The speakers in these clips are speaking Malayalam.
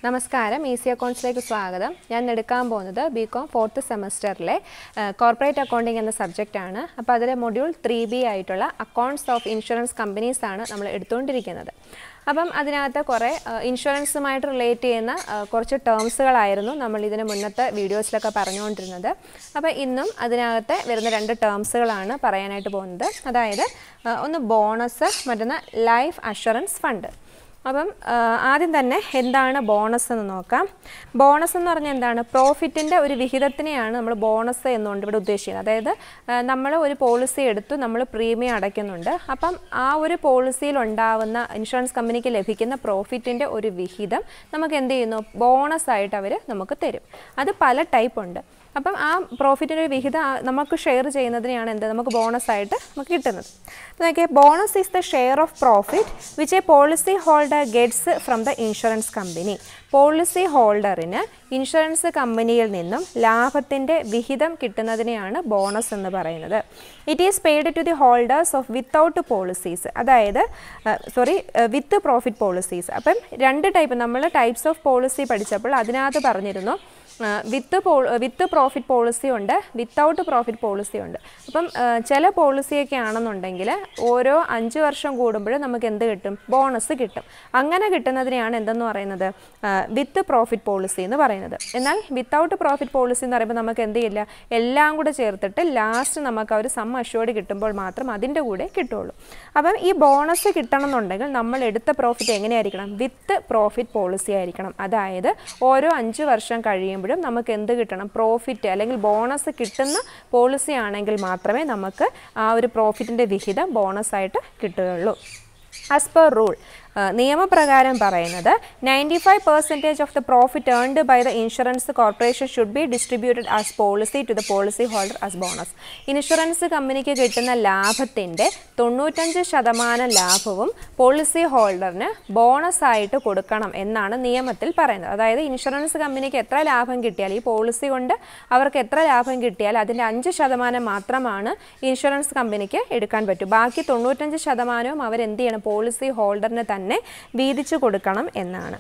നമസ്കാരം ഈസി അക്കൗണ്ട്സിലേക്ക് സ്വാഗതം ഞാൻ എടുക്കാൻ പോകുന്നത് ബി കോം ഫോർത്ത് സെമസ്റ്ററിലെ കോർപ്പറേറ്റ് അക്കൗണ്ടിംഗ് എന്ന സബ്ജക്റ്റാണ് അപ്പോൾ അതിലെ മൊഡ്യൂൾ ത്രീ ബി ആയിട്ടുള്ള അക്കൗണ്ട്സ് ഓഫ് ഇൻഷുറൻസ് കമ്പനീസ് ആണ് നമ്മൾ എടുത്തുകൊണ്ടിരിക്കുന്നത് അപ്പം അതിനകത്ത് കുറേ ഇൻഷുറൻസുമായിട്ട് റിലേറ്റ് ചെയ്യുന്ന ആ, കുറച്ച് ടേംസുകളായിരുന്നു നമ്മൾ ഇതിന് മുന്നത്തെ വീഡിയോസിലൊക്കെ പറഞ്ഞുകൊണ്ടിരുന്നത് അപ്പോൾ ഇന്നും അതിനകത്തെ വരുന്ന രണ്ട് ടേംസുകളാണ് പറയാനായിട്ട് പോകുന്നത് അതായത് ആ, ഒന്ന് ബോണസ് മറ്റൊന്ന് ലൈഫ് അഷുറൻസ് ഫണ്ട് അപ്പം ആ, ആദ്യം തന്നെ എന്താണ് ബോണസ് എന്ന് നോക്കാം ബോണസ് എന്ന് പറഞ്ഞാൽ എന്താണ് പ്രോഫിറ്റിൻ്റെ ഒരു വിഹിതത്തിനെയാണ് നമ്മൾ ബോണസ് എന്നുകൊണ്ട് ഇവിടെ ഉദ്ദേശിക്കുന്നത് അതായത് നമ്മൾ ഒരു പോളിസി എടുത്തു നമ്മൾ പ്രീമിയം അടയ്ക്കുന്നുണ്ട് അപ്പം ആ ഒരു പോളിസിയിൽ ഉണ്ടാവുന്ന ഇൻഷുറൻസ് കമ്പനിക്ക് ലഭിക്കുന്ന പ്രോഫിറ്റിൻ്റെ ഒരു വിഹിതം നമുക്ക് എന്ത് ചെയ്യുന്നു ബോണസ് ആയിട്ട് അവർ നമുക്ക് തരും അത് പല ടൈപ്പ് ഉണ്ട് അപ്പം ആ പ്രോഫിറ്റിൻ്റെ ഒരു വിഹിതം ആ നമുക്ക് ഷെയർ ചെയ്യുന്നതിനെയാണ് എന്ത് നമുക്ക് ബോണസ് ആയിട്ട് നമുക്ക് കിട്ടുന്നത് അപ്പോൾ നോക്കിയാൽ bonus is the share of profit which a policy holder gets from the insurance company policy ഹോൾഡറിന് ഇൻഷുറൻസ് കമ്പനിയിൽ നിന്നും ലാഭത്തിൻ്റെ വിഹിതം കിട്ടുന്നതിനെയാണ് ബോണസ് എന്ന് പറയുന്നത് it is paid to the holders of without policies അതായത് സോറി വിത്ത് പ്രോഫിറ്റ് പോളിസീസ് അപ്പം രണ്ട് ടൈപ്പ് നമ്മൾ ടൈപ്സ് ഓഫ് പോളിസി പഠിച്ചപ്പോൾ അതിനകത്ത് പറഞ്ഞിരുന്നു വിത്ത് പോ വിത്ത് പ്രോഫിറ്റ് പോളിസി ഉണ്ട് വിത്തൗട്ട് പ്രോഫിറ്റ് പോളിസി ഉണ്ട് അപ്പം ആ, ചില പോളിസിയൊക്കെ ആണെന്നുണ്ടെങ്കിൽ ഓരോ അഞ്ച് വർഷം കൂടുമ്പോൾ നമുക്ക് എന്ത് കിട്ടും ബോണസ് കിട്ടും അങ്ങനെ കിട്ടുന്നതിനെയാണ് എന്തെന്ന് പറയുന്നത് വിത്ത് പ്രോഫിറ്റ് പോളിസി എന്ന് പറയുന്നത് എന്നാൽ വിത്തൗട്ട് പ്രോഫിറ്റ് പോളിസി എന്ന് പറയുമ്പോൾ നമുക്ക് എന്ത് ചെയ്യില്ല എല്ലാം കൂടെ ചേർത്തിട്ട് ലാസ്റ്റ് നമുക്ക് ആ ഒരു സം അഷ്യോർഡ് കിട്ടുമ്പോൾ മാത്രം അതിൻ്റെ കൂടെ കിട്ടുള്ളൂ അപ്പം ഈ ബോണസ് കിട്ടണം എന്നുണ്ടെങ്കിൽ നമ്മൾ എടുത്ത പ്രോഫിറ്റ് എങ്ങനെയായിരിക്കണം വിത്ത് പ്രോഫിറ്റ് പോളിസി ആയിരിക്കണം അതായത് ഓരോ അഞ്ച് വർഷം കഴിയുമ്പോഴും നമുക്ക് എന്ത് കിട്ടണം പ്രോഫിറ്റ് അല്ലെങ്കിൽ ബോണസ് കിട്ടുന്ന പോളിസി ആണെങ്കിൽ മാത്രമേ നമുക്ക് ആ ഒരു പ്രോഫിറ്റിൻ്റെ വിഹിതം ബോണസായിട്ട് കിട്ടുകയുള്ളൂ ആസ് പെർ റൂൾ നിയമപ്രകാരം പറയുന്നത് ninety five percentage of the profit earned by the insurance corporation should be distributed as policy to the policy holder as bonus insurance കമ്പനിക്ക് കിട്ടുന്ന ലാഭത്തിൻ്റെ തൊണ്ണൂറ്റഞ്ച് ശതമാനം ലാഭവും പോളിസി ഹോൾഡറിന് ബോണസ് ആയിട്ട് കൊടുക്കണം എന്നാണ് നിയമത്തിൽ പറയുന്നത് അതായത് ഇൻഷുറൻസ് കമ്പനിക്ക് എത്ര ലാഭം കിട്ടിയാൽ ഈ പോളിസി കൊണ്ട് അവർക്ക് എത്ര ലാഭം കിട്ടിയാൽ അതിൻ്റെ അഞ്ച് ശതമാനം മാത്രമാണ് ഇൻഷുറൻസ് കമ്പനിക്ക് എടുക്കാൻ പറ്റൂ ബാക്കി തൊണ്ണൂറ്റഞ്ച് ശതമാനവും അവരെന്ത് ചെയ്യണം പോളിസി ഹോൾഡറിന് തന്നെ വീതിച്ചു കൊടുക്കണം എന്നാണ്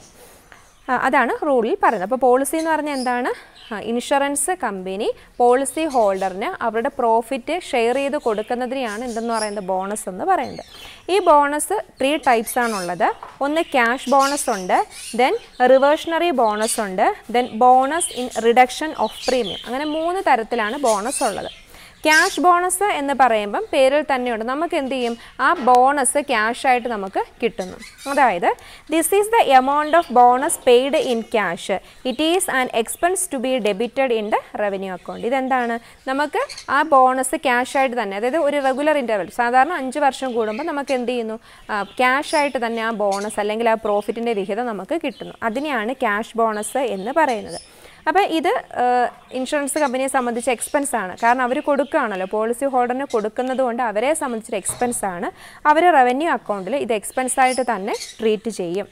ആ, അതാണ് റൂളിൽ പറയുന്നത് അപ്പോൾ പോളിസി എന്ന് പറഞ്ഞാൽ എന്താണ് ആ, ഇൻഷുറൻസ് കമ്പനി പോളിസി ഹോൾഡറിന് അവരുടെ പ്രോഫിറ്റ് ഷെയർ ചെയ്ത് കൊടുക്കുന്നതിനെയാണ് എന്തെന്ന് പറയുന്നത് ബോണസ് എന്ന് പറയുന്നത് ഈ ബോണസ് ത്രീ ടൈപ്സ് ആണുള്ളത് ഒന്ന് ക്യാഷ് ബോണസ് ഉണ്ട് ദെൻ റിവേഷണറി ബോണസ് ഉണ്ട് then bonus in reduction of premium അങ്ങനെ മൂന്ന് തരത്തിലാണ് ബോണസ് ഉള്ളത് ക്യാഷ് ബോണസ് എന്ന് പറയുമ്പം പേരിൽ തന്നെയുണ്ട് നമുക്ക് എന്ത് ചെയ്യും ആ ബോണസ് ക്യാഷ് ആയിട്ട് നമുക്ക് കിട്ടുന്നു അതായത് this is the amount of bonus paid in cash it is an expense to be debited in the revenue account ഇതെന്താണ് നമുക്ക് ആ ബോണസ് ക്യാഷ് ആയിട്ട് തന്നെ അതായത് ഒരു റെഗുലർ ഇൻ്റർവൽ സാധാരണ അഞ്ച് വർഷം കൂടുമ്പോൾ നമുക്ക് എന്ത് ചെയ്യുന്നു ക്യാഷ് ആയിട്ട് തന്നെ ആ ബോണസ് അല്ലെങ്കിൽ ആ പ്രോഫിറ്റിൻ്റെ വിഹിതം നമുക്ക് കിട്ടുന്നു അതിനെയാണ് ക്യാഷ് ബോണസ് എന്ന് പറയുന്നത് അപ്പോൾ ഇത് ഇൻഷുറൻസ് കമ്പനിയെ സംബന്ധിച്ച് എക്സ്പെൻസ് ആണ് കാരണം അവർ കൊടുക്കുകയാണല്ലോ പോളിസി ഹോൾഡറിന് കൊടുക്കുന്നത് കൊണ്ട് അവരെ സംബന്ധിച്ചൊരു എക്സ്പെൻസ് ആണ് അവർ റവന്യൂ അക്കൗണ്ടിൽ ഇത് എക്സ്പെൻസ് ആയിട്ട് തന്നെ ട്രീറ്റ് ചെയ്യും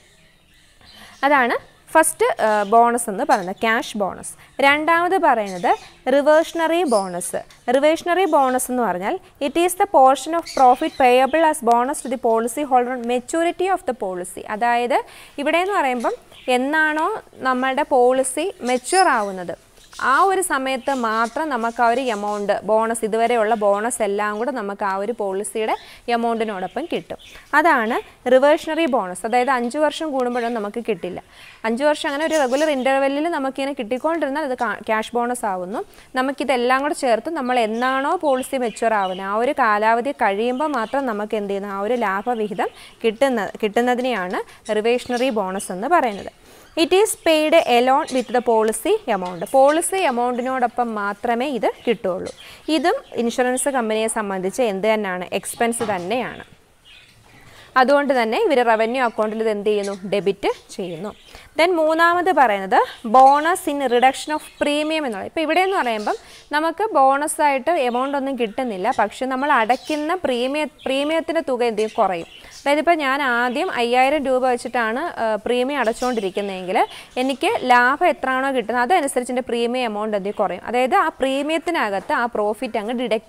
അതാണ് ഫസ്റ്റ് ബോണസ് എന്ന് പറയുന്നത് ക്യാഷ് ബോണസ് രണ്ടാമത് പറയുന്നത് റിവേഷണറി ബോണസ് റിവേഷണറി ബോണസ് എന്ന് പറഞ്ഞാൽ it is the portion of profit payable as bonus to the policy holder maturity of the policy അതായത് ഇവിടെ എന്ന് പറയുമ്പം എന്നാണോ നമ്മളുടെ പോളിസി മെച്യൂർ ആവുന്നത് ആ ഒരു സമയത്ത് മാത്രം നമുക്ക് ആ ഒരു എമൗണ്ട് ബോണസ് ഇതുവരെയുള്ള ബോണസ് എല്ലാം കൂടെ നമുക്ക് ആ ഒരു പോളിസിയുടെ എമൗണ്ടിനോടൊപ്പം കിട്ടും അതാണ് റിവേഷണറി ബോണസ് അതായത് അഞ്ച് വർഷം കൂടുമ്പോഴും നമുക്ക് കിട്ടില്ല അഞ്ച് വർഷം അങ്ങനെ ഒരു റെഗുലർ ഇൻ്റർവെല്ലിൽ നമുക്കിങ്ങനെ കിട്ടിക്കൊണ്ടിരുന്നാൽ അത് ക്യാഷ് ബോണസ് ആവുന്നു നമുക്കിതെല്ലാം കൂടെ ചേർത്ത് നമ്മൾ എന്നാണോ പോളിസി മെച്യൂർ ആവുന്നത് ആ ഒരു കാലാവധി കഴിയുമ്പോൾ മാത്രം നമുക്ക് എന്ത് ചെയ്യുന്നു ആ ഒരു ലാഭവിഹിതം കിട്ടുന്ന കിട്ടുന്നതിനെയാണ് റിവേഷണറി ബോണസ് എന്ന് പറയുന്നത് it is paid along with the policy amount policy എമൗണ്ടിനോടൊപ്പം മാത്രമേ ഇത് കിട്ടുള്ളൂ ഇതും ഇൻഷുറൻസ് കമ്പനിയെ സംബന്ധിച്ച് എന്ത് തന്നെയാണ് എക്സ്പെൻസ് തന്നെയാണ് അതുകൊണ്ട് തന്നെ ഇവർ റവന്യൂ അക്കൗണ്ടിൽ ഇത് എന്ത് ചെയ്യുന്നു ഡെബിറ്റ് ചെയ്യുന്നു ദെൻ മൂന്നാമത് പറയുന്നത് bonus in reduction of premium എന്നുള്ളത് ഇപ്പോൾ ഇവിടെ എന്ന് പറയുമ്പം നമുക്ക് ബോണസ് ആയിട്ട് എമൗണ്ട് ഒന്നും കിട്ടുന്നില്ല പക്ഷെ നമ്മൾ അടയ്ക്കുന്ന പ്രീമിയ പ്രീമിയത്തിൻ്റെ തുക എന്ത് ചെയ്യും കുറയും അതായത് ഇപ്പോൾ ഞാൻ ആദ്യം അയ്യായിരം രൂപ വെച്ചിട്ടാണ് പ്രീമിയം അടച്ചുകൊണ്ടിരിക്കുന്നതെങ്കിൽ എനിക്ക് ലാഭം എത്രയാണോ കിട്ടുന്നത് അതനുസരിച്ച് എൻ്റെ പ്രീമിയം എമൗണ്ട് എന്ത് ചെയ്യും കുറയും അതായത് ആ പ്രീമിയത്തിനകത്ത് ആ പ്രോഫിറ്റ് അങ്ങ് ഡിഡക്റ്റ് ചെയ്യും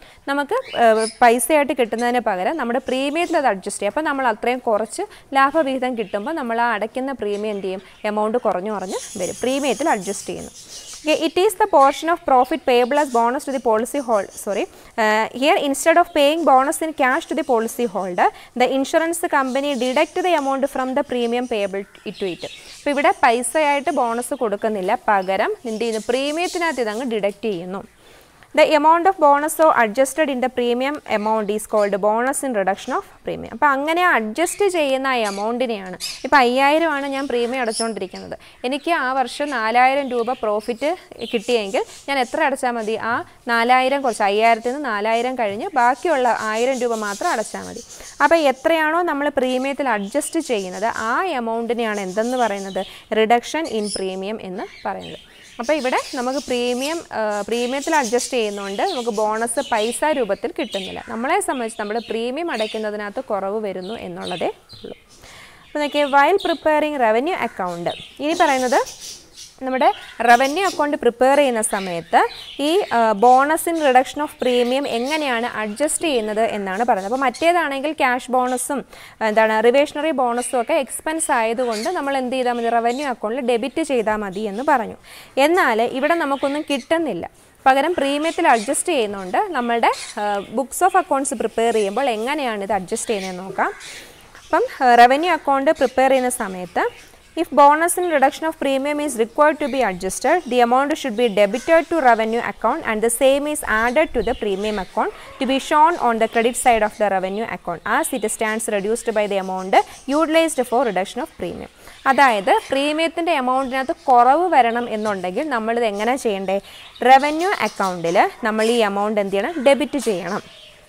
നമുക്ക് ഏഹ്, പൈസയായിട്ട് കിട്ടുന്നതിന് പകരം നമ്മുടെ പ്രീമിയത്തിൽ അത് അഡ്ജസ്റ്റ് ചെയ്യും അപ്പോൾ നമ്മൾ അത്രയും കുറച്ച് ലാഭവിഹിതം കിട്ടുമ്പോൾ നമ്മൾ ആ അടയ്ക്കുന്ന പ്രീമിയം എന്ത് ചെയ്യും എമൗണ്ട് കുറഞ്ഞു കുറഞ്ഞ് വരും പ്രീമിയത്തിൽ അഡ്ജസ്റ്റ് ചെയ്യുന്നു Okay, it is the portion of profit payable as bonus to the policy holder. Sorry, uh, here instead of paying bonus in cash to the policy holder, the insurance company deduct the amount from the premium payable to it. അപ്പോൾ ഇവിടെ പൈസയായിട്ട് ബോണസ് കൊടുക്കുന്നില്ല പകരം എന്ത് ചെയ്യുന്നു പ്രീമിയത്തിനകത്ത് ഇതങ്ങ് ഡിഡക്റ്റ് ചെയ്യുന്നു ദ എമൗണ്ട് ഓഫ് ബോണസ് ഓ adjusted in the premium amount is called bonus in reduction of premium അപ്പോൾ അങ്ങനെ അഡ്ജസ്റ്റ് ചെയ്യുന്ന ആ എമൗണ്ടിനെയാണ് ഇപ്പോൾ അയ്യായിരം ആണ് ഞാൻ പ്രീമിയം അടച്ചുകൊണ്ടിരിക്കുന്നത് എനിക്ക് ആ വർഷം നാലായിരം രൂപ പ്രോഫിറ്റ് കിട്ടിയെങ്കിൽ ഞാൻ എത്ര അടച്ചാൽ മതി ആ നാലായിരം കുറച്ച് അയ്യായിരത്തിൽ നിന്ന് നാലായിരം കഴിഞ്ഞ് ബാക്കിയുള്ള ആയിരം രൂപ മാത്രം അടച്ചാൽ മതി അപ്പോൾ എത്രയാണോ നമ്മൾ പ്രീമിയത്തിൽ അഡ്ജസ്റ്റ് ചെയ്യുന്നത് ആ എമൗണ്ടിനെയാണ് എന്തെന്ന് പറയുന്നത് റിഡക്ഷൻ ഇൻ പ്രീമിയം എന്ന് പറയുന്നത് അപ്പോൾ ഇവിടെ നമുക്ക് പ്രീമിയം പ്രീമിയത്തിൽ അഡ്ജസ്റ്റ് ചെയ്യുന്നതുകൊണ്ട് നമുക്ക് ബോണസ് പൈസ രൂപത്തിൽ കിട്ടുന്നില്ല നമ്മളെ സംബന്ധിച്ച് നമ്മുടെ പ്രീമിയം അടയ്ക്കുന്നതിനകത്ത് കുറവ് വരുന്നു എന്നുള്ളതേ ഉള്ളൂ അപ്പോൾ നോക്കിയാൽ വൈൽ പ്രിപ്പയറിങ് റവന്യൂ അക്കൗണ്ട് ഇനി പറയുന്നത് നമ്മുടെ റവന്യൂ അക്കൗണ്ട് പ്രിപ്പയർ ചെയ്യുന്ന സമയത്ത് ഈ bonus in reduction of premium എങ്ങനെയാണ് അഡ്ജസ്റ്റ് ചെയ്യുന്നത് എന്നാണ് പറയുന്നത് അപ്പോൾ മറ്റേതാണെങ്കിൽ ക്യാഷ് ബോണസും എന്താണ് റിവേഷണറി ബോണസും ഒക്കെ എക്സ്പെൻസ് ആയതുകൊണ്ട് നമ്മൾ എന്ത് ചെയ്താൽ മതി റവന്യൂ അക്കൗണ്ടിൽ ഡെബിറ്റ് ചെയ്താൽ മതി എന്ന് പറഞ്ഞു എന്നാൽ ഇവിടെ നമുക്കൊന്നും കിട്ടുന്നില്ല പകരം പ്രീമിയത്തിൽ അഡ്ജസ്റ്റ് ചെയ്യുന്നുണ്ട് നമ്മളുടെ ബുക്സ് ഓഫ് അക്കൗണ്ട്സ് പ്രിപ്പയർ ചെയ്യുമ്പോൾ എങ്ങനെയാണ് ഇത് അഡ്ജസ്റ്റ് ചെയ്യുന്നതെന്ന് നോക്കാം അപ്പം റവന്യൂ അക്കൗണ്ട് പ്രിപ്പയർ ചെയ്യുന്ന സമയത്ത് If bonus in reduction of premium is required to be adjusted, the amount should be debited to revenue account and the same is added to the premium account to be shown on the credit side of the revenue account as it stands reduced by the amount utilized for reduction of premium. അതായത് പ്രീമിയത്തിൻ്റെ എമൗണ്ടിനകത്ത് കുറവ് വരണം എന്നുണ്ടെങ്കിൽ നമ്മളിത് എങ്ങനെ ചെയ്യണ്ടേ റവന്യൂ അക്കൗണ്ടിൽ നമ്മൾ ഈ എമൗണ്ട് എന്ത് ചെയ്യണം ഡെബിറ്റ് ചെയ്യണം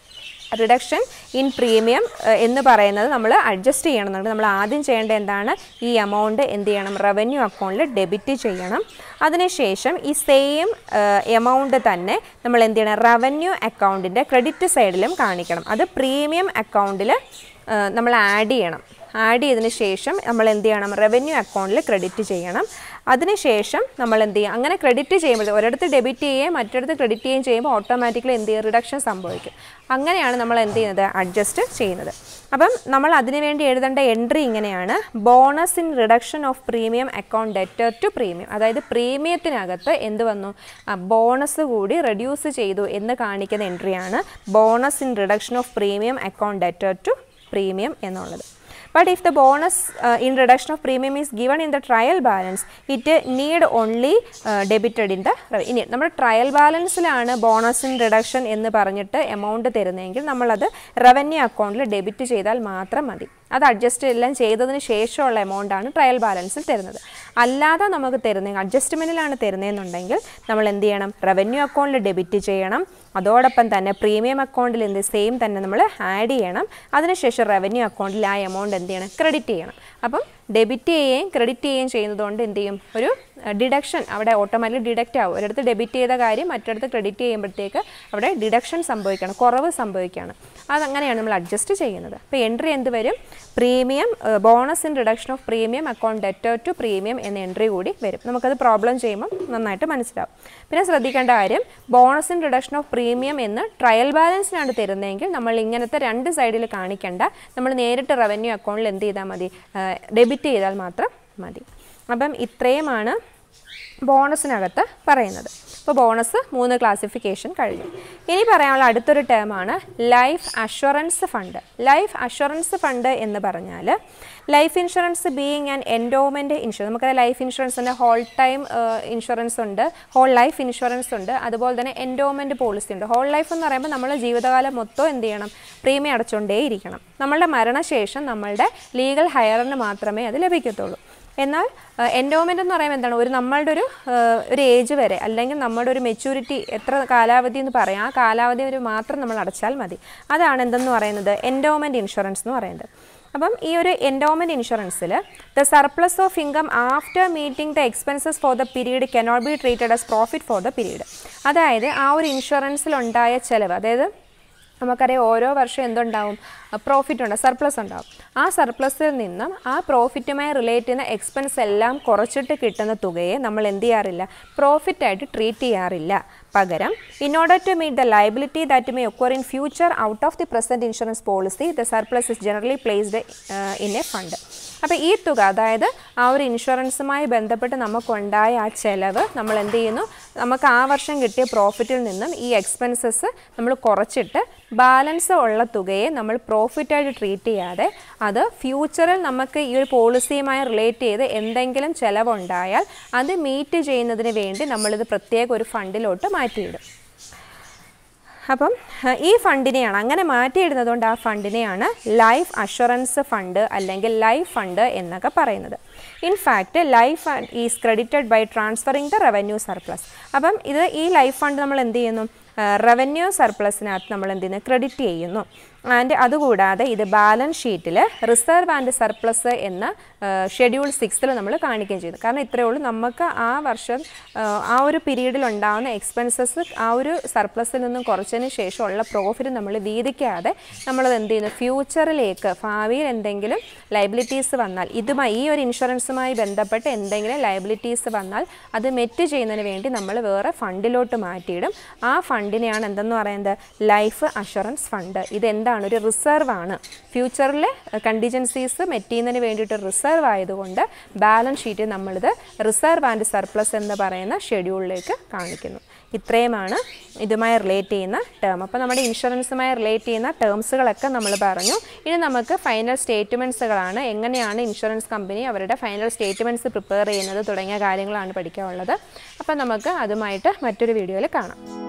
റിഡക്ഷൻ ഇൻ പ്രീമിയം എന്ന് പറയുന്നത് നമ്മൾ അഡ്ജസ്റ്റ് ചെയ്യണമെന്നുണ്ട് നമ്മൾ ആദ്യം ചെയ്യേണ്ടത് എന്താണ് ഈ എമൗണ്ട് എന്ത് ചെയ്യണം റവന്യൂ അക്കൗണ്ടിൽ ഡെബിറ്റ് ചെയ്യണം അതിനുശേഷം ഈ സെയിം എമൗണ്ട് തന്നെ നമ്മൾ എന്ത് ചെയ്യണം റവന്യൂ അക്കൗണ്ടിൻ്റെ ക്രെഡിറ്റ് സൈഡിലും കാണിക്കണം അത് പ്രീമിയം അക്കൗണ്ടിൽ നമ്മൾ ആഡ് ചെയ്യണം ആഡ് ചെയ്തതിന് ശേഷം നമ്മൾ എന്ത് ചെയ്യണം റവന്യൂ അക്കൗണ്ടിൽ ക്രെഡിറ്റ് ചെയ്യണം അതിനുശേഷം നമ്മൾ എന്ത് ചെയ്യും അങ്ങനെ ക്രെഡിറ്റ് ചെയ്യുമ്പോൾ ഒരിടത്ത് ഡെബിറ്റ് ചെയ്യുകയും മറ്റൊരിടത്ത് ക്രെഡിറ്റ് ചെയ്യുകയും ചെയ്യുമ്പോൾ ഓട്ടോമാറ്റിക്കലി എന്ത് ചെയ്യും റിഡക്ഷൻ സംഭവിക്കും അങ്ങനെയാണ് നമ്മൾ എന്ത് ചെയ്യുന്നത് അഡ്ജസ്റ്റ് ചെയ്യുന്നത് അപ്പം നമ്മൾ അതിനു വേണ്ടി എഴുതേണ്ട എൻട്രി ഇങ്ങനെയാണ് bonus in reduction of premium account debtor to premium അതായത് പ്രീമിയത്തിനകത്ത് എന്ത് വന്നു ബോണസ് കൂടി റെഡ്യൂസ് ചെയ്തു എന്ന് കാണിക്കുന്ന എൻട്രിയാണ് bonus in reduction of premium account debtor to premium എന്നുള്ളത് but if the bonus uh, in reduction of premium is given in the trial balance it uh, need only uh, debited in the rev- ഇനി നമ്മുടെ ട്രയൽ ബാലൻസിലാണ് ബോണസ് ഇൻ റിഡക്ഷൻ എന്ന് പറഞ്ഞിട്ട് എമൗണ്ട് തരുന്നതെങ്കിൽ നമ്മളത് റവന്യൂ അക്കൗണ്ടിൽ ഡെബിറ്റ് ചെയ്താൽ മാത്രം മതി അത് അഡ്ജസ്റ്റ് എല്ലാം ചെയ്തതിന് ശേഷമുള്ള എമൗണ്ടാണ് ട്രയൽ ബാലൻസിൽ തരുന്നത് അല്ലാതെ നമുക്ക് തരുന്നത് അഡ്ജസ്റ്റ്മെൻറ്റിലാണ് തരുന്നതെന്നുണ്ടെങ്കിൽ നമ്മൾ എന്ത് ചെയ്യണം റവന്യൂ അക്കൗണ്ടിൽ ഡെബിറ്റ് ചെയ്യണം അതോടൊപ്പം തന്നെ പ്രീമിയം അക്കൗണ്ടിൽ എന്ത് സെയിം തന്നെ നമ്മൾ ആഡ് ചെയ്യണം അതിനുശേഷം റവന്യൂ അക്കൗണ്ടിൽ ആ എമൗണ്ട് എന്ത് ചെയ്യണം ക്രെഡിറ്റ് ചെയ്യണം അപ്പം ഡെബിറ്റ് ചെയ്യുകയും ക്രെഡിറ്റ് ചെയ്യുകയും ചെയ്യുന്നതുകൊണ്ട് എന്ത് ചെയ്യും ഒരു ഡിഡക്ഷൻ അവിടെ ഓട്ടോമാറ്റിക് ഡിഡക്റ്റ് ആവും ഒരിടത്ത് ഡെബിറ്റ് ചെയ്ത കാര്യം മറ്റൊരിടത്ത് ക്രെഡിറ്റ് ചെയ്യുമ്പോഴത്തേക്ക് അവിടെ ഡിഡക്ഷൻ സംഭവിക്കണം കുറവ് സംഭവിക്കുകയാണ് അതങ്ങനെയാണ് നമ്മൾ അഡ്ജസ്റ്റ് ചെയ്യുന്നത് അപ്പോൾ എൻട്രി എന്ത് വരും premium bonus in reduction of premium account debtor to premium എന്ന എൻട്രി കൂടി വരും നമുക്കത് പ്രോബ്ലം ചെയ്യുമ്പോൾ നന്നായിട്ട് മനസ്സിലാവും പിന്നെ ശ്രദ്ധിക്കേണ്ട കാര്യം bonus in reduction of premium എന്ന് ട്രയൽ ബാലൻസിനാണ് തരുന്നതെങ്കിൽ നമ്മൾ ഇങ്ങനത്തെ രണ്ട് സൈഡിൽ കാണിക്കേണ്ട നമ്മൾ നേരിട്ട് റവന്യൂ അക്കൗണ്ടിൽ എന്ത് ചെയ്താൽ മതി ഡെബിറ്റ് ചെയ്താൽ മാത്രം മതി അപ്പം ഇത്രയുമാണ് ബോണസിനകത്ത് പറയുന്നത് അപ്പോൾ ബോണസ് മൂന്ന് ക്ലാസിഫിക്കേഷൻ കഴിഞ്ഞു ഇനി പറയാനുള്ള അടുത്തൊരു ടേമാണ് life assurance fund life assurance fund എന്ന് പറഞ്ഞാൽ life insurance being and endowment insurance നമുക്കറിയാം ലൈഫ് ഇൻഷുറൻസ് ഉണ്ട് ഹോൾ ടൈം ഇൻഷുറൻസ് ഉണ്ട് ഹോൾ ലൈഫ് ഇൻഷുറൻസ് ഉണ്ട് അതുപോലെ തന്നെ എൻഡോമെൻ്റ് പോളിസി ഉണ്ട് ഹോൾ ലൈഫ് എന്ന് പറയുമ്പോൾ നമ്മൾ ജീവിതകാലം മൊത്തം എന്ത് ചെയ്യണം പ്രീമിയം അടച്ചുകൊണ്ടേ ഇരിക്കണം നമ്മളുടെ മരണശേഷം നമ്മളുടെ ലീഗൽ ഹയറിന് മാത്രമേ അത് ലഭിക്കത്തുള്ളൂ എന്നാൽ എൻഡോമെൻ്റ് എന്ന് പറയുമ്പോൾ എന്താണ് ഒരു നമ്മളുടെ ഒരു ഏഹ്, ഒരു ഏജ് വരെ അല്ലെങ്കിൽ നമ്മുടെ ഒരു മെച്യൂരിറ്റി എത്ര കാലാവധി എന്ന് പറയാം ആ കാലാവധി വരെ മാത്രം നമ്മൾ അടച്ചാൽ മതി അതാണ് എന്തെന്ന് പറയുന്നത് എൻഡോമെൻ്റ് ഇൻഷുറൻസ് എന്ന് പറയുന്നത് അപ്പം ഈ ഒരു എൻഡോമെൻ്റ് ഇൻഷുറൻസിൽ the surplus of income after meeting the expenses for the period cannot be treated as profit for the period അതായത് ആ ഒരു ഇൻഷുറൻസിലുണ്ടായ ചിലവ് അതായത് നമുക്കറിയാം ഓരോ വർഷം എന്തുണ്ടാവും പ്രോഫിറ്റ് ഉണ്ടാവും സർപ്ലസ് ഉണ്ടാവും ആ സർപ്ലസിൽ നിന്നും ആ പ്രോഫിറ്റുമായി റിലേറ്റ് ചെയ്യുന്ന എക്സ്പെൻസ് എല്ലാം കുറച്ചിട്ട് കിട്ടുന്ന തുകയെ നമ്മൾ എന്ത് ചെയ്യാറില്ല പ്രോഫിറ്റായിട്ട് ട്രീറ്റ് ചെയ്യാറില്ല പകരം in order to meet the liability that may occur in future out of the present insurance policy the surplus is generally placed in a fund അപ്പോൾ ഈ തുക അതായത് ആ ഒരു ഇൻഷുറൻസുമായി ബന്ധപ്പെട്ട് നമുക്കുണ്ടായ ആ ചെലവ് നമ്മൾ എന്ത് ചെയ്യുന്നു നമുക്ക് ആ വർഷം കിട്ടിയ പ്രോഫിറ്റിൽ നിന്നും ഈ എക്സ്പെൻസസ് നമ്മൾ കുറച്ചിട്ട് ബാലൻസ് ഉള്ള തുകയെ നമ്മൾ പ്രോഫിറ്റായിട്ട് ട്രീറ്റ് ചെയ്യാതെ അത് ഫ്യൂച്ചറിൽ നമുക്ക് ഈ ഒരു പോളിസിയുമായി റിലേറ്റ് ചെയ്ത് എന്തെങ്കിലും ചിലവുണ്ടായാൽ അത് മീറ്റ് ചെയ്യുന്നതിന് വേണ്ടി നമ്മളിത് പ്രത്യേക ഒരു ഫണ്ടിലോട്ട് മാറ്റിയിടും അപ്പം അഹ് ഈ ഫണ്ടിനെയാണ് അങ്ങനെ മാറ്റിയിടുന്നത് കൊണ്ട് ആ ഫണ്ടിനെയാണ് ലൈഫ് അഷുറൻസ് ഫണ്ട് അല്ലെങ്കിൽ ലൈഫ് ഫണ്ട് എന്നൊക്കെ പറയുന്നത് in fact life fund is credited by transferring the revenue surplus അപ്പം ഇത് ഈ ലൈഫ് ഫണ്ട് നമ്മൾ എന്ത് ചെയ്യുന്നു റവന്യൂ സർപ്ലസിനകത്ത് നമ്മൾ എന്ത് ചെയ്യുന്നു ക്രെഡിറ്റ് ചെയ്യുന്നു ആൻഡ് അതുകൂടാതെ ഇത് ബാലൻസ് ഷീറ്റിൽ റിസർവ് ആൻഡ് സർപ്ലസ് എന്ന ഷെഡ്യൂൾ സിക്സിൽ നമ്മൾ കാണിക്കുകയും ചെയ്തു കാരണം ഇത്രയേ ഉള്ളൂ നമുക്ക് ആ വർഷം ആ, ആ ഒരു പീരീഡിൽ ഉണ്ടാകുന്ന എക്സ്പെൻസസ് ആ ഒരു സർപ്ലസിൽ നിന്നും കുറച്ചതിന് ശേഷമുള്ള പ്രോഫിറ്റ് നമ്മൾ വീതിക്കാതെ നമ്മളത് എന്ത് ചെയ്യുന്നു ഫ്യൂച്ചറിലേക്ക് ഭാവിയിൽ എന്തെങ്കിലും ലൈബിലിറ്റീസ് വന്നാൽ ഇതുമായി ഈ ഒരു ഇൻഷുറൻസുമായി ബന്ധപ്പെട്ട് എന്തെങ്കിലും ലൈബിലിറ്റീസ് വന്നാൽ അത് മെറ്റ് ചെയ്യുന്നതിന് വേണ്ടി നമ്മൾ വേറെ ഫണ്ടിലോട്ട് മാറ്റിയിടും ആ ഫണ്ടിനെയാണ് എന്തെന്ന് പറയുന്നത് ലൈഫ് അഷുറൻസ് ഫണ്ട് ഇതെന്താണ് ഒരു റിസർവ് ആണ് ഫ്യൂച്ചറിൽ കണ്ടിജൻസീസ് മെറ്റ് ചെയ്യുന്നതിന് വേണ്ടിയിട്ട് റിസർവ് ആയതുകൊണ്ട് ബാലൻസ് ഷീറ്റിൽ നമ്മളിത് റിസർവ് ആൻഡ് സർപ്ലസ് എന്ന് പറയുന്ന ഷെഡ്യൂളിലേക്ക് കാണിക്കുന്നു ഇത്രയുമാണ് ഇതുമായി റിലേറ്റ് ചെയ്യുന്ന ടേം അപ്പോൾ നമ്മുടെ ഇൻഷുറൻസുമായി റിലേറ്റ് ചെയ്യുന്ന ടേംസുകളൊക്കെ നമ്മൾ പറഞ്ഞു ഇനി നമുക്ക് ഫൈനൽ സ്റ്റേറ്റ്മെൻറ്റ്സുകളാണ് എങ്ങനെയാണ് ഇൻഷുറൻസ് കമ്പനി അവരുടെ ഫൈനൽ സ്റ്റേറ്റ്മെൻറ്റ്സ് പ്രിപ്പയർ ചെയ്യുന്നത് തുടങ്ങിയ കാര്യങ്ങളാണ് പഠിക്കാനുള്ളത് അപ്പോൾ നമുക്ക് അതുമായിട്ട് മറ്റൊരു വീഡിയോയിൽ കാണാം